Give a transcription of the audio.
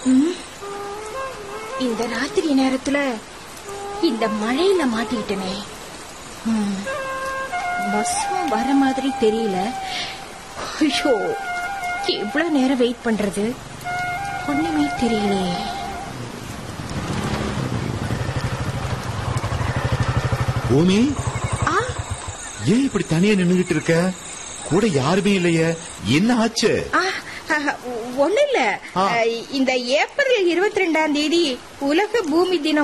ம், இந்த ராத்திரி நேரத்துல இந்த மழையில மாட்டிக்கிட்டனே ம், பஸ்ஸும் வர மாதிரி தெரியல ஐயோ எவ்வளவு நேரம் வெயிட் பண்றது ஒண்ணுமே தெரியலையே பூமி ஆ ஏன் இப்படி தனியா நின்னுகிட்டு இருக்க கூட யாருமே இல்லையே என்ன ஆச்சு ஆ, ஒண்ணு இல்ல ஆ. இந்த ஏப்ரல் இருபத்தி ரெண்டாம் தேதி உலக பூமி தினம்